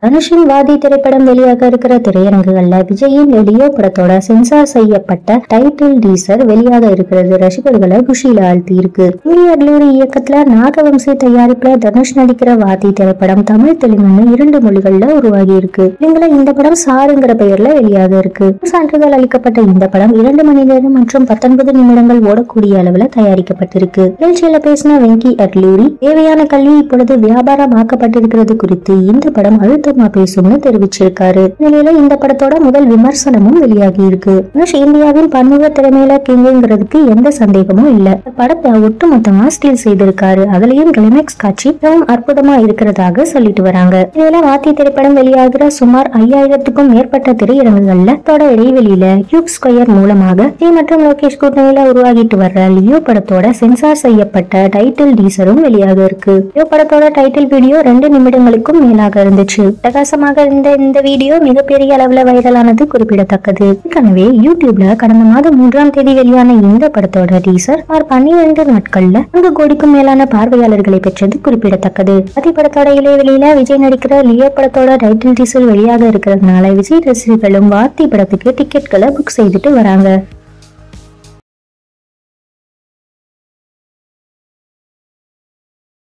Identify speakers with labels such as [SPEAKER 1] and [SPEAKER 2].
[SPEAKER 1] தனுஷின் வாதி திரைப்படம் வெளியாக இருக்கிற திரையரங்குகள்ல விஜயின் லியோ படத்தோட சென்சார் செய்யப்பட்ட டைட்டில் டீசர் வெளியாக இருக்கிறது ரசிகர்களை குஷியில ஆழ்த்தி இருக்கு சூரிய அட்லூரி இயக்கத்துல நாகவம்சி தயாரிப்புல தனுஷ் நடிக்கிற வாதி திரைப்படம் தமிழ் தெலுங்குன்னு இரண்டு மொழிகள்ல உருவாகி இருக்கு இவங்கள இந்த படம் சாருங்கிற பெயர்ல வெளியாக இருக்கு சான்றிதழ் அளிக்கப்பட்ட இந்த படம் இரண்டு மணி நேரம் மற்றும் பத்தொன்பது நிமிடங்கள் ஓடக்கூடிய அளவுல தயாரிக்கப்பட்டிருக்கு நிகழ்ச்சியில பேசின வெங்கி அட்லூரி தேவையான கல்வி இப்பொழுது வியாபாரமாக்கப்பட்டிருக்கிறது குறித்து இந்த படம் அழுத்தமா பேசும்னு தெரிவிச்சிருக்காரு நிலையில இந்த படத்தோட முதல் விமர்சனமும் வெளியாகி இருக்கு தனுஷ் இந்தியாவின் பன்முக திறமையில கிங்குங்கிறதுக்கு எந்த சந்தேகமும் இல்ல இந்த படத்தை ஒட்டுமொத்தமா ஸ்டீல் செய்திருக்காரு அதுலயும் கிளைமேக்ஸ் காட்சி மிகவும் அற்புதமா இருக்கிறதாக சொல்லிட்டு வராங்க நிலையில வாத்தி திரைப்படம் வெளியாகிற சுமார் ஐயாயிரத்துக்கும் மேற்பட்ட திரையரங்குகள்ல தொட இடைவெளியில கியூப் ஸ்கொயர் மூலமாக டி மற்றும் லோகேஷ் கூட்டணியில உருவாகிட்டு வர்ற லியோ படத்தோட சென்சார் செய்யப்பட்ட டைட்டில் டீசரும் வெளியாக இருக்கு லியோ படத்தோட டைட்டில் வீடியோ ரெண்டு நிமிடங்களுக்கும் மேலாக இருந்துச்சு பிரகாசமாக இருந்த இந்த வீடியோ மிகப்பெரிய அளவுல வைரலானது குறிப்பிடத்தக்கது ஏற்கனவே யூடியூப்ல கடந்த மாதம் மூன்றாம் தேதி வெளியான இந்த படத்தோட டீசர் சுமார் பன்னிரண்டு நாட்கள்ல நான்கு கோடிக்கும் மேலான பார்வையாளர்களை பெற்றது குறிப்பிடத்தக்கது அதி படத்தோட இடைவெளியில விஜய் நடிக்கிற லியோ படத்தோட டைட்டில் டீசர் வெளியாக இருக்கிறதுனால விஜய் ரசிகர்களும் வார்த்தை படத்துக்கு டிக்கெட்களை புக் செய்துட்டு வராங்க